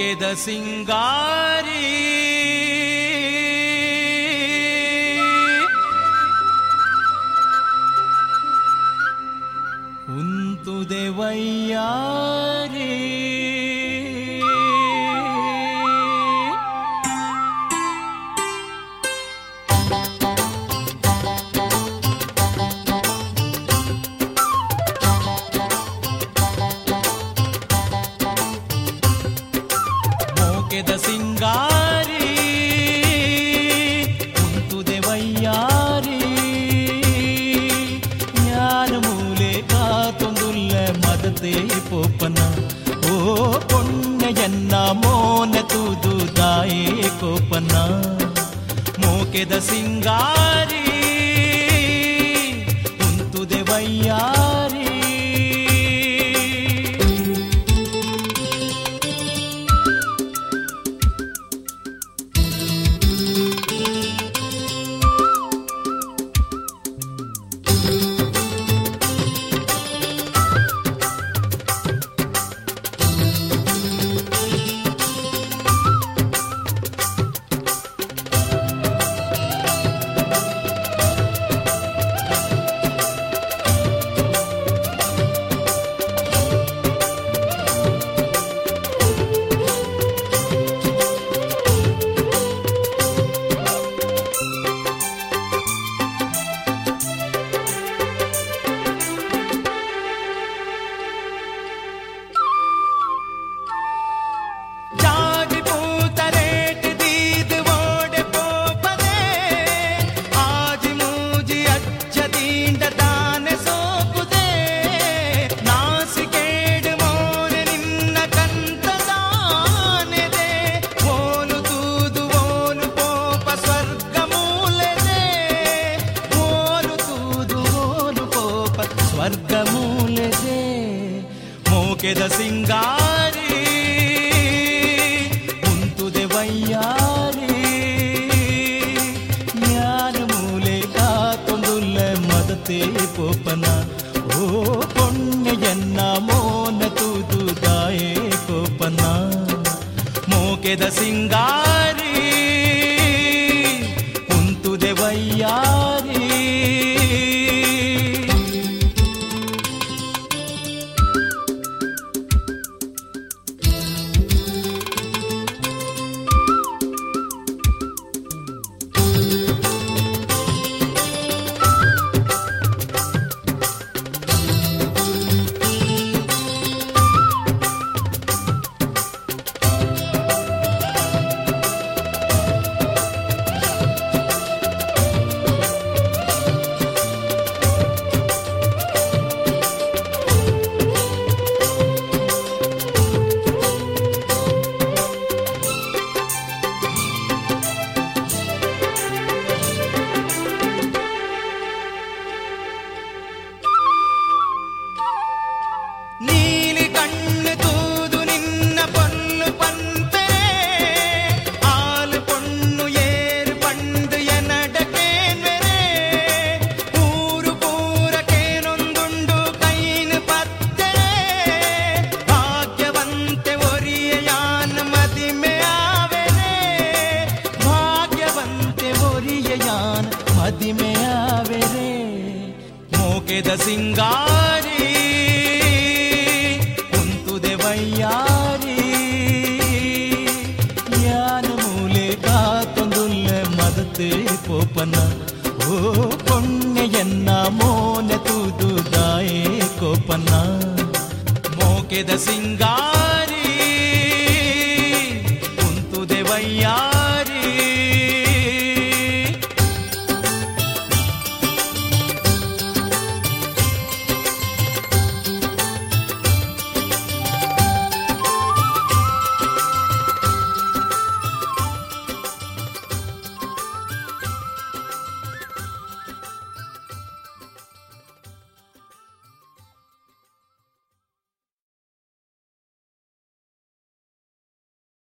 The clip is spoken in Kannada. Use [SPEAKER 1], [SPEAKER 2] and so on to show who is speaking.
[SPEAKER 1] ಮೋಕೆದ ಸಿಂಗಾರಿ ಉಂತುದೆ ವಯ್ಯಾರಿ ಮೋಕೆದ ಸಿಂಗಾರಿ ಉಂತುದೆ ವಯ್ಯಾರಿ ஞான மூலே காத்தொந்துள்ள மதத்தே போப்பன ஓ பொண்ண ಎನ್ನ ಮೋನ ತೂದು ದಾಯೇ ಕೋಪನ ಮೋಕೆದ ಸಿಂಗಾರಿ ಉಂತುದೆ ವಯ್ಯಾರಿ ಜಾಗಿ ಪೂತರೇಟ್ ದೀದ್ ಓಡೆ ಪೋಪದೆ ಆಜಿ ಮೂಜಿ ಅಚ್ಚ ದೀಂಡ ತಾನೆ ಸೋಪುದೆ ನಾಸಿಕೇಡು ಮೋನೆ ನಿನ್ನ ಕಂತದಾನೆದೆ ಓನು ತೂದು ಓನು ಪೋಪ ಸ್ವರ್ಗ ಮೂಲೆದೆ ಓನು ತೂದು ಓನು ಪೋಪ ಸ್ವರ್ಗ ಮೂಲೆದೆ ಮೋಕೆದ ಸಿಂಗಾರಿ ಉಂತುದೆ ವಯ್ಯಾರಿ ಜ್ಞಾನ ಮೂಲೆ ಕಾತೊಂದುಲ್ಲ ಮದತೆ ಪೋಪನ ಓ ಪೊಣ್ಣೆಯನ್ನ ಮೋನ ತೂದು ದಾಯೇ ಕೋಪನ ಮೋಕೆದ ಸಿಂಗಾರಿ ಉಂತುದೆ ವಯ್ಯಾರಿ ನೀಲಿ ಕಣ್ಣು ತೂದು ನಿನ್ನ ಪೊನ್ನು ಪಂಪೆ ಆಲು ಪೊಣ್ಣು ಏರು ಪಂಡು ಎನಡಕೇನ್ವೆರೆ ಊರು ಪೂರಕೇನೊಂದುಂಡು ಕೈನು ಪತ್ತೆರೆ ಭಾಗ್ಯವಂತೆ ಒರಿಯಾನ ಮದಿಮೆ ಆವೆನೆ ಭಾಗ್ಯವಂತೆ ಒರಿಯಾನ ಮದಿಮೆ ಆವೆರೆ ಮೋಕೆದ ಸಿಂಗಾರಿ ಕುಂತುದೆ ವಯ್ಯಾರಿ ಜ್ಞಾನ ಮೂಲೆ ಕಾತೊಂದುಲ್ಲ ಮದತೆ ಕೋಪನ ಓ ಪೊಣ್ಣೆಯನ್ನ ಮೋನ ತೂದು ದಾಯೇ ಕೋಪನ ಮೋಕೆದ ಸಿಂಗಾರಿ ಕುಂತುದೆ ವಯ್ಯಾರಿ